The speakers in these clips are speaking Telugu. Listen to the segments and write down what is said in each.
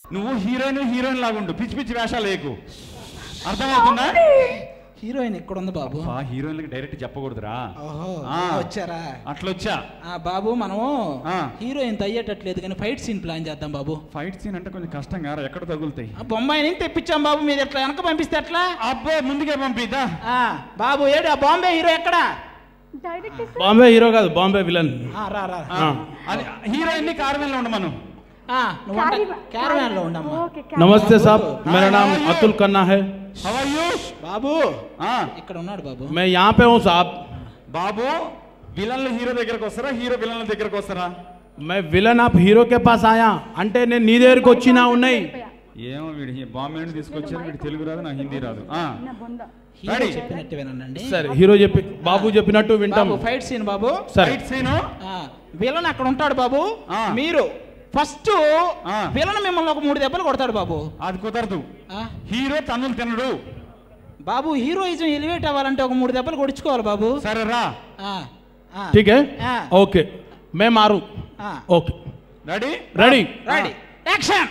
నువ్వు హీరోయిన్ హీరోయిన్ లాగుండు పిచ్చి పిచ్చి వేషాలు లేకు అర్థమవుతుందా హీరోయిన్ ఇక్కడ ఉంది బాబు ఆ హీరోయిన్లకి డైరెక్ట్ చెప్పకూడదురా ఓహో ఆ. వచ్చారా అట్లా వచ్చా ఆ బాబు మనము ఆ. హీరోయిన్ అయ్యేటట్లేదు కానీ ఫైట్ సీన్ ప్లాన్ చేద్దాం బాబు ఫైట్ సీన్ అంటే కొంచెం కష్టం కారా ఎక్కడ తగులుతాయి ఆ బొంబాయి నుంచి తెప్పించాం బాబు మీరు ఎట్లా వెనక పంపిస్తే ఎట్లా అబ్బో ముందుకే పంపిద్దా ఆ, బాబు ఏడు ఆ బాంబే హీరో ఎక్కడ బాంబే హీరో కాదు బాంబే విలన్ ఆ, రా రా ఆ, అది హీరోయిన్ ని కార్వెన్ లో ఉండమను ఆ, నువ్వు క్యారవాన్ లో ఉండమ్మా नमस्ते साहब मेरा नाम अतुल खन्ना है హౌ ఆర్ యు బాబు ఆ ఇక్కడ ఉన్నాడు బాబు मैं यहाँ पे हूँ साहब బాబు విలన్లు హీరో దగ్గరకు వస్తారా హీరో విలన్ల దగ్గరకు వస్తారా मैं విలన్ ఆఫ్ హీరో के पास आया అంటే నేను నీ దగ్గరికి వచ్చినా ఉన్నాయి ఏమో వీడి బాంబే నుండి తీసుకొచ్చారు వీడి తెలుగు రాదు నా హిందీ రాదు ఆ హీరో రెడీ. చెప్పినట్టు వినండి సరే హీరో చెప్పి బాబు చెప్పినట్టు వింటాం బాబు ఫైట్ సీన్ బాబు సరే ఫైట్ సీను ఆ, విలన్ అక్కడ ఉంటాడు బాబు ఆ. మీరు ఫస్ట్ ఆ. విలన్ మిమ్మల్ని ఒక మూడు దెబ్బలు కొడతాడు బాబు అది కుదరదు ఆ, హీరో తన్నులు తినడు బాబు హీరోయిజం ఎలివేట్ అవ్వాలంటే ఒక మూడు దెబ్బలు కొడుచుకోవాలి బాబు సరే రా ఆ, ఆ, ठीक है ఆ, ओके मैं मारूं ఆ. Okay ready ready ready action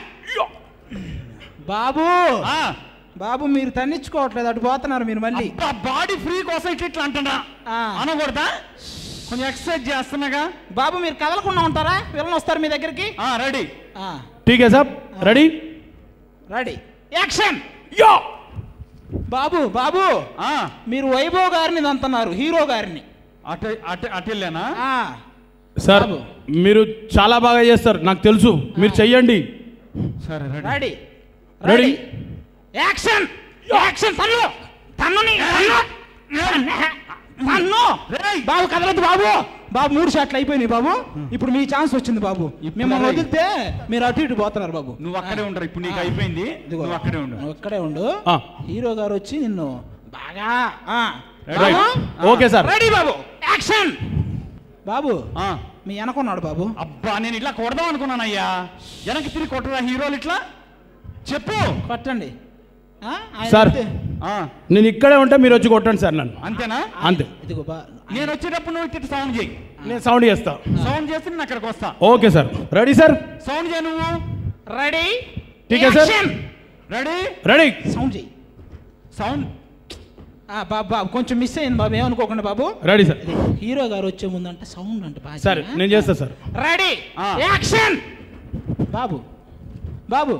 బాబు ఆ బాబు మీరు తన్నించుకోవట్లేదు అటు పోతున్నారు మీరు మళ్ళీ అబ్బా బాడీ ఫ్రీ కోసం ఇట్లా ఇట్లా అంటున్నా ఆ. అనకూడదా కొంచెం ఎక్సర్సైజ్ చేస్తున్నాగా బాబు మీరు కదలకుండా ఉంటారా విలన్ వస్తారు మీ దగ్గరికి ఆ రెడీ ఆ, ठीक है साहब रेडी రెడీ యాక్షన్ यो బాబు బాబు ఆ మీరు వైభవ్ గారిని అంటున్నారు హీరో గారిని అటు అటు అటు వెళ్ళానా ఆ, సార్ బాబు. మీరు చాలా బాగా చేస్తారు నాకు తెలుసు మీరు చెయ్యండి సరే ready ready ready action action తన్ను తన్నుని తన్ను తన్ను రేయ్. బాబు కదలదు బాబు బాబు మూడు షాట్లు అయిపోయినాయి బాబు ఇప్పుడు మీ ఛాన్స్ వచ్చింది బాబు ఇప్పుడు మిమ్మల్ని రేయ్. వదిలితే మీరు అటు ఇటు పోతున్నారు బాబు నువ్వు అక్కడే ఉండరు ఇప్పుడు నీకు ఆ. అయిపోయింది ఇదిగో. నువ్వు అక్కడే ఉండు నువ్వు అక్కడే ఉండు ఆ. హీరో గారు వచ్చి నిన్ను బాగా ఆ. Ready. బాబు? ఆ. ఓకే సార్ రెడీ బాబు యాక్షన్ బాబు ఆ మీ వెనకున్నాడు బాబు అబ్బా నేను ఇట్లా కొడదాం అనుకున్నానయ్యా వెనక్కి తిరిగి కొట్టరా హీరోలు ఇట్లా చెప్పు కొట్టండి ఆ? ఆయన సార్. వస్తే- ఆ నేను ఇక్కడే ఉంటే మీరు వచ్చి కొట్టండి సార్ నన్ను అంతేనా అంతే ఇదిగో బా నేను వచ్చేటప్పుడు నువ్వు ఇట్లా సౌండ్ చేయి నేను సౌండ్ చేస్తా సౌండ్ చేస్తే నేను అక్కడికి వస్తా okay sir ready sir sound చేయి నువ్వు రెడీ ठीक है, सर. రెడీ రెడీ సౌండ్ చెయ్యి సౌండ్ ఆ, బాబు బాబు కొంచెం మిస్ అయింది బాబు ఏమనుకోకుండా బాబు రెడీ సార్ ఇది హీరో గారు వచ్చే ముందు అంటే సౌండ్ అంటే బాగా సరే నేను చేస్తా సార్ రెడీ ఆ. యాక్షన్ బాబు బాబు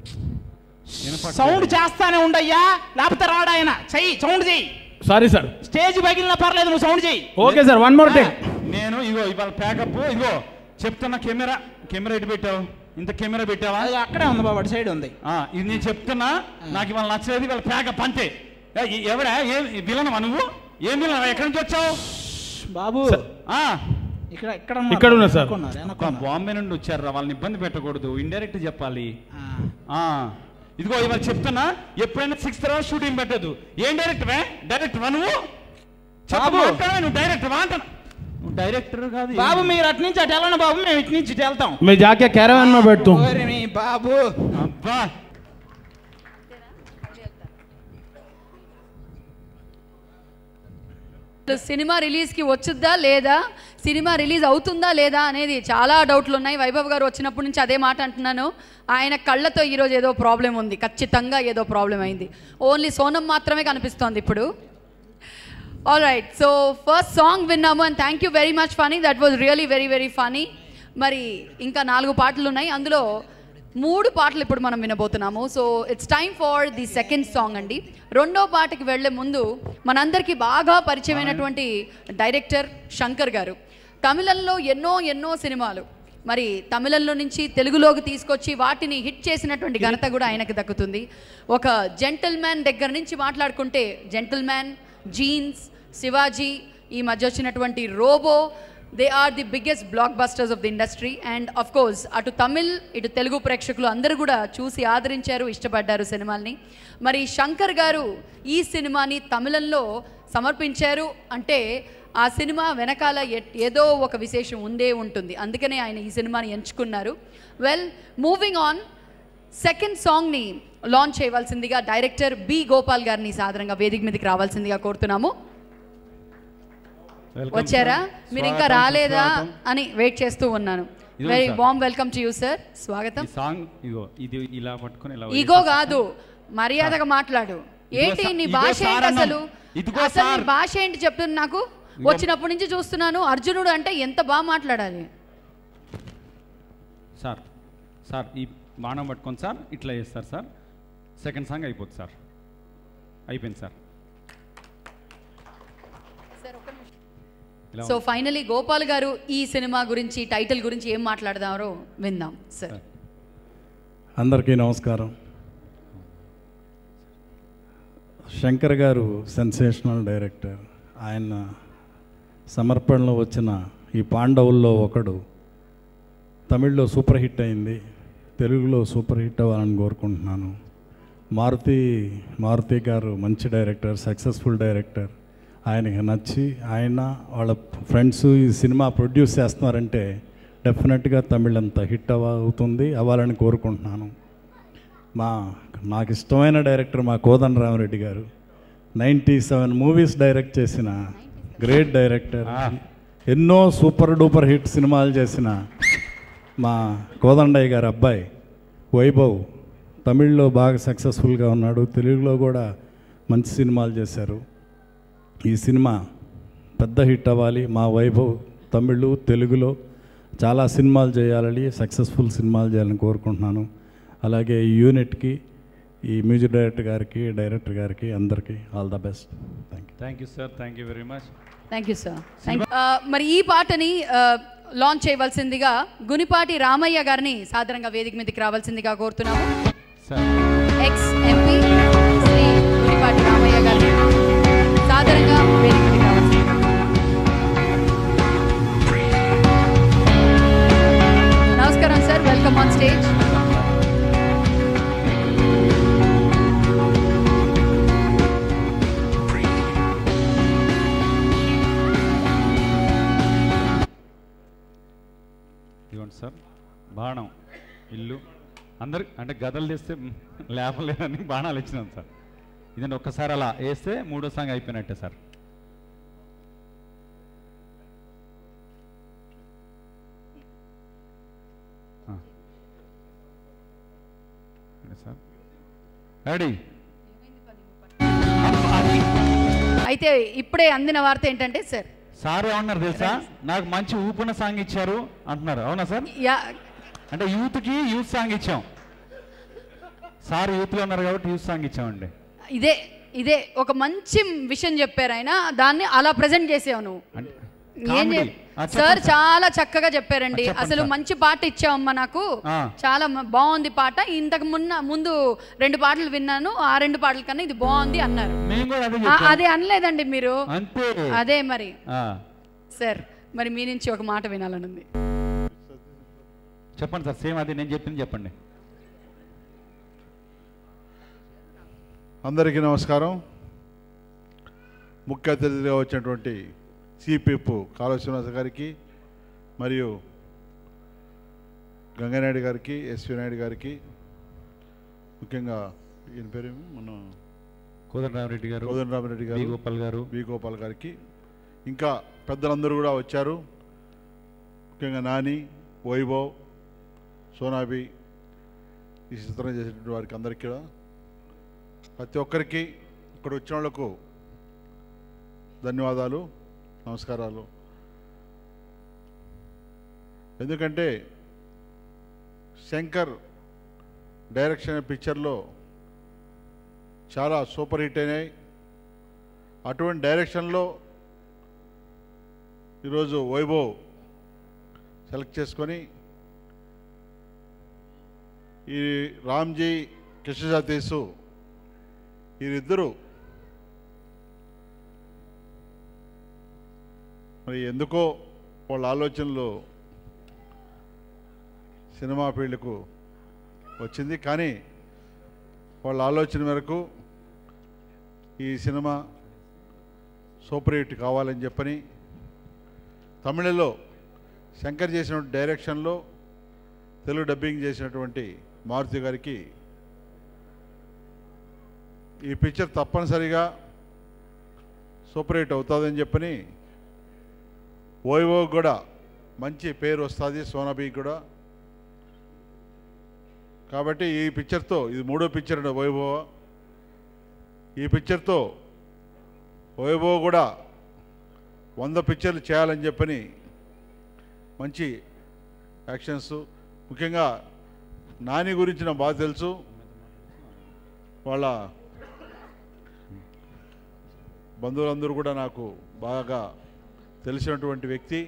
సౌండ్ చేస్తానే ఉండయ్యా లేకపోతే రాడు ఆయన చెయ్యి సౌండ్ చెయ్యి సారీ సార్ స్టేజ్ పగిలినా పర్లేదు నువ్వు సౌండ్ చెయ్యి okay sir one more take నేను ఇగో ఇవాళ ప్యాకప్ ఇగో చెప్తున్నా కెమెరా కెమెరా ఎటు పెట్టావు ఇంత కెమెరా పెట్టావా అది అక్కడే ఉంది బాబు అటు సైడ్ ఉంది ఆ, ఇది నేను చెప్తున్నా నాకు ఇవాళ నచ్చలేదు ఇవాళ ప్యాకప్ అంతే ఏ, ఈ- ఎవడా ఏం విలనవా నువ్వు ఏం విలనవా ఎక్కడి నుంచి వచ్చావు బాబు సార్. ఆ, ఇక్కడ ఇక్కడ ఇక్కడ ఉన్నారు సార్. వెనక్కున్నారు, అబ్బా, వెనక్కున్నారు. బాంబే నుండి వచ్చారు వాళ్ళని ఇబ్బంది పెట్టకూడదు ఇండైరెక్ట్ చెప్పాలి ఆ. ఆ ఇదిగో ఇవాళ చెప్తున్నా ఎప్పుడైనా సిక్స్త్ తర్వాత షూటింగ్ పెట్టదు ఏం డైరెక్టర్ డైరెక్టర్ నువ్వు చెప్పు, బాబు. మాట్లాడవే, నువ్వు డైరెక్టర్ అంటాను నువ్వు డైరెక్టర్ కాదు బాబు మీరు అటు నుంచి అటు వెళ్ళండి బాబు మేము ఇటు నుంచి ఇటు వెళ్తాం मैं जाके कैरावन में बैठता हूँ ఓరి మీ బాబు అబ్బా సినిమా రిలీజ్కి వచ్చుద్దా లేదా సినిమా రిలీజ్ అవుతుందా లేదా అనేది చాలా డౌట్లు ఉన్నాయి వైభవ్ గారు వచ్చినప్పటి నుంచి అదే మాట అంటున్నాను ఆయన కళ్ళతో ఈరోజు ఏదో ప్రాబ్లం ఉంది ఖచ్చితంగా ఏదో ప్రాబ్లం అయింది ఓన్లీ సోనం మాత్రమే కనిపిస్తోంది ఇప్పుడు all right so first song విన్నాము and thank you very much funny that was really very very funny మరి ఇంకా నాలుగు పాటలు ఉన్నాయి అందులో మూడు పాటలు ఇప్పుడు మనం వినబోతున్నాము so it's time for the second song అండి రెండో పాటకి వెళ్ళే ముందు మనందరికీ బాగా పరిచయమైనటువంటి డైరెక్టర్ శంకర్ గారు తమిళంలో ఎన్నో ఎన్నో సినిమాలు మరి తమిళంలో నుంచి తెలుగులోకి తీసుకొచ్చి వాటిని హిట్ చేసినటువంటి ఘనత కూడా ఆయనకు దక్కుతుంది ఒక జెంటల్ మ్యాన్ దగ్గర నుంచి మాట్లాడుకుంటే జెంటల్ మ్యాన్ జీన్స్ శివాజీ ఈ మధ్య వచ్చినటువంటి Robo they are the biggest blockbusters of the industry and of course అటు తమిళ్ ఇటు తెలుగు ప్రేక్షకులు అందరూ కూడా చూసి ఆదరించారు ఇష్టపడ్డారు సినిమాల్ని మరి శంకర్ గారు ఈ సినిమాని తమిళంలో సమర్పించారు అంటే ఆ సినిమా వెనకాల ఎట్- ఏదో ఒక విశేషం ఉందే ఉంటుంది అందుకనే ఆయన ఈ సినిమాని ఎంచుకున్నారు వెల్ మూవింగ్ ఆన్ సెకండ్ సాంగ్ని లాంచ్ చేయవలసిందిగా డైరెక్టర్ బి గోపాల్ గారిని సాధారణంగా వేదిక మీదకి రావాల్సిందిగా కోరుతున్నాము Welcome, వచ్చారా sir. మీరు ఇంకా స్వాగతం, రాలేదా సుస్వాగతం. అని వెయిట్ చేస్తూ ఉన్నాను ఇదిగోండి, very sir. Warm welcome to you sir స్వాగతం ఈ సాంగ్ ఇగో ఇది ఇలా పట్టుకొని ఇలా ఈగో వేసేసి- కాదు మర్యాదగా మాట్లాడు ఇదిగో ఏంటి సా- నీ ఇదిగో భాష సార్ ఏంటి అన్నాం. అసలు ఇదిగో అసలు నీ సార్. భాష ఏంటి చెప్తుంది నాకు వచ్చినప్పటి నుంచి చూస్తున్నాను అర్జునుడు అంటే ఎంత బాగా మాట్లాడాలి సార్ సార్ ఈ బాణం పట్టుకొని సార్ ఇట్లా చేస్తారు సార్ సెకండ్ సాంగ్ అయిపోతుంది సార్ అయిపోయింది సార్ ఇలా సో ఫైనలీ గోపాల్ గారు ఈ సినిమా గురించి టైటిల్ గురించి ఏం మాట్లాడదారో విందాం సార్ అందరికీ నమస్కారం శంకర్ గారు సెన్సేషనల్ డైరెక్టర్ ఆయన సమర్పణలో వచ్చిన ఈ పాండవుల్లో ఒకడు తమిళ్లో సూపర్ హిట్ అయింది తెలుగులో సూపర్ హిట్ అవ్వాలని కోరుకుంటున్నాను మారుతి మారుతి గారు మంచి డైరెక్టర్ సక్సెస్ఫుల్ డైరెక్టర్ ఆయనకి నచ్చి ఆయన వాళ్ళ ఫ్రెండ్స్ ఈ సినిమా ప్రొడ్యూస్ చేస్తున్నారంటే డెఫినెట్గా తమిళ్ అంత హిట్ అవ అవుతుంది అవ్వాలని కోరుకుంటున్నాను మా నాకు ఇష్టమైన డైరెక్టర్ మా కోదన్ రామరెడ్డి గారు నైంటీ సెవెన్ మూవీస్ డైరెక్ట్ చేసిన గ్రేట్ డైరెక్టర్ ఎన్నో సూపర్ డూపర్ హిట్ సినిమాలు చేసిన మా కోదండయ్య గారి అబ్బాయి వైభవ్ తమిళ్లో బాగా సక్సెస్ఫుల్గా ఉన్నాడు తెలుగులో కూడా మంచి సినిమాలు చేశారు ఈ సినిమా పెద్ద హిట్ అవ్వాలి మా వైభవ్ తమిళ్ తెలుగులో చాలా సినిమాలు చేయాలని సక్సెస్ఫుల్ సినిమాలు చేయాలని కోరుకుంటున్నాను అలాగే ఈ యూనిట్కి ఈ మ్యూజిక్ డైరెక్టర్ గారికి డైరెక్టర్ గారికి అందరికీ all the best thank you thank you sir thank you very much thank you sir మరి ఈ పాటని లాంచ్ చేయవలసిందిగా గునిపాటి రామయ్య గారిని సాధారణంగా వేదిక మీదకి రావాల్సిందిగా కోరుతున్నాము sir ex MP Shri Gunipati Ramaiah గారిని సాధారణంగా వేదిక మీదకి రావాల్సిందిగా నమస్కారం సార్ వెల్కమ్ ఆన్ స్టేజ్ ఇదిగోండి సార్ బాణం ఇల్లు అందరు అంటే గదలు తెస్తే మ్, లేపలేదని బాణాలు ఇచ్చినాం సార్ ఇదండి ఒక్కసారి అలా వేస్తే మూడో సాంగ్ అయిపోయినట్టే సార్ ఆ. ఓకే సార్ రెడీ అయితే ఇప్పుడే అందిన వార్త ఏంటంటే సార్ సార్ ఏమన్నారు తెలుసా నాకు మంచి ఊపున సాంగ్ ఇచ్చారు అంటున్నారు అవునా సార్ యా అంటే యూత్కి యూత్ సాంగ్ ఇచ్చాం సార్ యూత్లో ఉన్నారు కాబట్టి యూత్ సాంగ్ ఇచ్చామండి ఇదే ఇదే ఒక మంచి విషయం చెప్పారు ఆయన దాన్ని అలా ప్రజెంట్ చేసావు నువ్వు అంటే ఏం comedy. చే- ఆ, చెప్పండి సార్ సార్. చాలా చక్కగా చెప్పారండి ఆ, చెప్పండి అసలు సార్. మంచి పాట ఇచ్చావమ్మా నాకు ఆ. చాలా మ- బాగుంది పాట ఇంతకు మున్న ముందు రెండు పాటలు విన్నాను ఆ రెండు పాటల కన్నా ఇది బాగుంది అన్నారు మేము కూడా అదే ఆ, చెప్పాం. అదే అనలేదండి మీరు అంతే అదే మరి ఆ, సార్ మరి మీ నుంచి ఒక మాట వినాలనుంది చెప్పండి సార్ సేమ్ అదే నేను చెప్పింది చెప్పండి అందరికీ నమస్కారం ముఖ్య అతిథిగా వచ్చినటువంటి సిపిఎఫ్ కాలువ శ్రీనివాస గారికి మరియు గంగానాయుడు గారికి ఎస్వి నాయుడు గారికి ముఖ్యంగా ఈయన పేరు మన కోదండరామరెడ్డి గారు కోదండరామరెడ్డి బి గారు గోపాల్ గారు వి గోపాల్ గారికి ఇంకా పెద్దలందరూ కూడా వచ్చారు ముఖ్యంగా నాని వైభవ్ సోనాబి ఈ చిత్రం చేసినటువంటి వారికి అందరికీ కూడా ప్రతి ఒక్కరికి ఇక్కడ వచ్చిన వాళ్ళకు ధన్యవాదాలు నమస్కారాలు ఎందుకంటే శంకర్ డైరెక్షన్ పిక్చర్లో చాలా సూపర్ హిట్ అయినాయి అటువంటి డైరెక్షన్లో ఈరోజు వైభవ్ సెలెక్ట్ చేసుకొని ఈ రామ్జీ కృష్ణ సతీష్ వీరిద్దరూ మరి ఎందుకో వాళ్ళ ఆలోచనలు సినిమా ఫీల్డ్కు వచ్చింది కానీ వాళ్ళ ఆలోచన మేరకు ఈ సినిమా సూపర్ హిట్ కావాలని చెప్పని తమిళలో శంకర్ చేసిన డైరెక్షన్లో తెలుగు డబ్బింగ్ చేసినటువంటి మారుతి గారికి ఈ పిక్చర్ తప్పనిసరిగా సూపర్ హిట్ అవుతుందని చెప్పని ఓయివో కూడా మంచి పేరు వస్తుంది సోనాబీకి కూడా కాబట్టి ఈ పిక్చర్తో ఇది మూడో పిక్చర్ అండి వైభవ ఈ పిక్చర్తో వైభవ్ కూడా వంద పిక్చర్లు చేయాలని చెప్పని మంచి యాక్షన్స్ ముఖ్యంగా నాని గురించి నాకు బాగా తెలుసు వాళ్ళ బంధువులందరూ కూడా నాకు బాగా తెలిసినటువంటి వ్యక్తి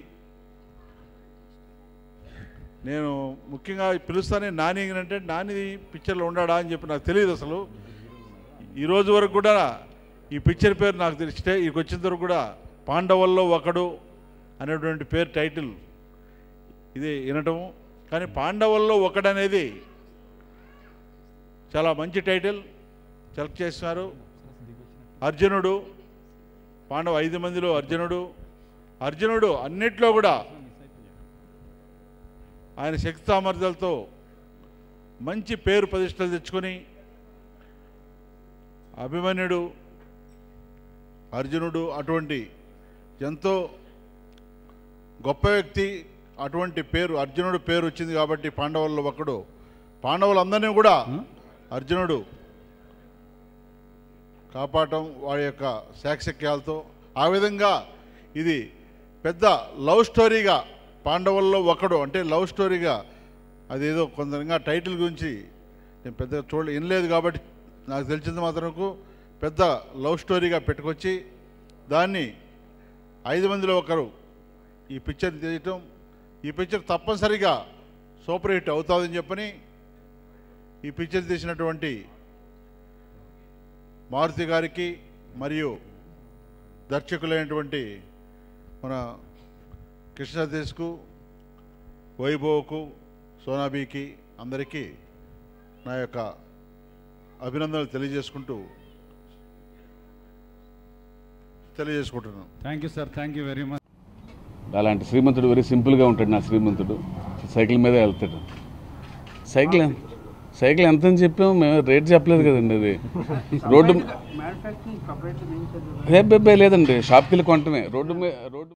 నేను ముఖ్యంగా పిలుస్తానే నాని అంటే నాని పిక్చర్లో ఉన్నాడా అని చెప్పి నాకు తెలియదు అసలు ఈ రోజు వరకు కూడా ఈ పిక్చర్ పేరు నాకు తెలిస్తే ఇక్కడికి వచ్చిన వరకు కూడా పాండవుల్లో ఒకడు అనేటువంటి పేరు టైటిల్ ఇది వినటం కానీ పాండవుల్లో ఒకడనేది చాలా మంచి టైటిల్ సెలెక్ట్ చేస్తున్నారు అర్జునుడు పాండవ ఐదు మందిలో అర్జునుడు అర్జునుడు అన్నిట్లో కూడా ఆయన శక్తి సామర్థ్యాలతో మంచి పేరు ప్రతిష్టలు తెచ్చుకొని అభిమన్యుడు అర్జునుడు అటువంటి ఎంతో గొప్ప వ్యక్తి అటువంటి పేరు అర్జునుడు పేరు వచ్చింది కాబట్టి పాండవుల్లో ఒకడు పాండవులందరినీ కూడా అర్జునుడు కాపాడటం వాడి యొక్క శాక్శక్యాలతో ఆ విధంగా ఇది పెద్ద లవ్ స్టోరీగా పాండవుల్లో ఒకడు అంటే లవ్ స్టోరీగా అదేదో కొందరంగా టైటిల్ గురించి నేను పెద్దగా చూడ వినలేదు కాబట్టి నాకు తెలిసింది మాత్రంకు పెద్ద లవ్ స్టోరీగా పెట్టుకొచ్చి దాన్ని ఐదు మందిలో ఒకరు ఈ పిక్చర్ తీయటం ఈ పిక్చర్ తప్పనిసరిగా సూపర్ హిట్ అవుతుందని చెప్పని ఈ పిక్చర్ తీసినటువంటి మారుతి గారికి మరియు దర్శకులైనటువంటి మన కృష్ణదేశ్కు వైభవ్కు సోనాబీకి అందరికీ నా యొక్క అభినందనలు తెలియజేసుకుంటూ తెలియజేసుకుంటున్నాను thank you sir thank you very much అలాంటి శ్రీమంతుడు వెరీ సింపుల్గా ఉంటాడు నా శ్రీమంతుడు సైకిల్ మీద వెళ్తాడు సైకిల్ ఎం- సైకిల్ ఎంత అని చెప్పాము మేము రేట్ చెప్పలేదు కదండి అది రోడ్డు ఏ, బే, బే, లేదండి షాప్కి వెళ్ళి కొంటమే రోడ్డు మీద రోడ్డు